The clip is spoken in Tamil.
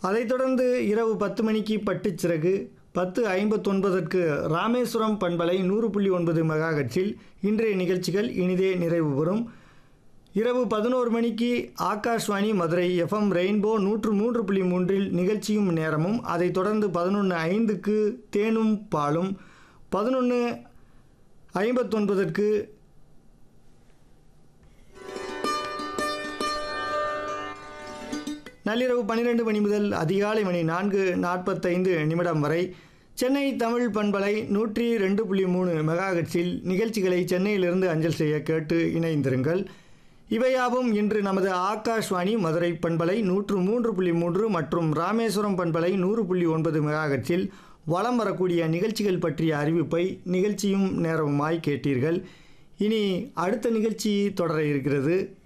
அதைத் தொடர்ந்து இரவு பத்து மணிக்கு பட்டுச்சிறகு பத்து ஐம்பத்தொன்பதற்கு ராமேஸ்வரம் பண்பலை நூறு புள்ளி ஒன்பது மெகாஹெட்ஸில் இன்றைய நிகழ்ச்சிகள் இனிதே நிறைவு பெறும் இரவு பதினோரு மணிக்கு ஆகாஷ்வாணி மதுரை எஃப்எம் ரெயின்போ நூற்று மூன்று புள்ளி மூன்றில் நிகழ்ச்சியும் நேரமும் அதைத் தொடர்ந்து பதினொன்று ஐந்துக்கு தேனும் பாலும் பதினொன்று ஐம்பத்தொன்பதற்கு நள்ளிரவு பன்னிரெண்டு மணி முதல் அதிகாலை மணி நான்கு நாற்பத்தைந்து நிமிடம் வரை சென்னை தமிழ் பண்பலை நூற்றி ரெண்டு புள்ளி மூணு மெகாஹெட்ஸில் நிகழ்ச்சிகளை சென்னையிலிருந்து அஞ்சல் செய்ய கேட்டு இணைந்திருங்கள் இவையாவும் இன்று நமது ஆகாஷ்வாணி மதுரை பண்பலை நூற்று மூன்று புள்ளி மூன்று மற்றும் ராமேஸ்வரம் பண்பலை நூறு புள்ளி ஒன்பது மெகாஹெட்ஸில் வலம் வரக்கூடிய நிகழ்ச்சிகள் பற்றிய அறிவிப்பை நிகழ்ச்சியும் நேரமுமாய் கேட்டீர்கள் இனி அடுத்த நிகழ்ச்சி தொடர இருக்கிறது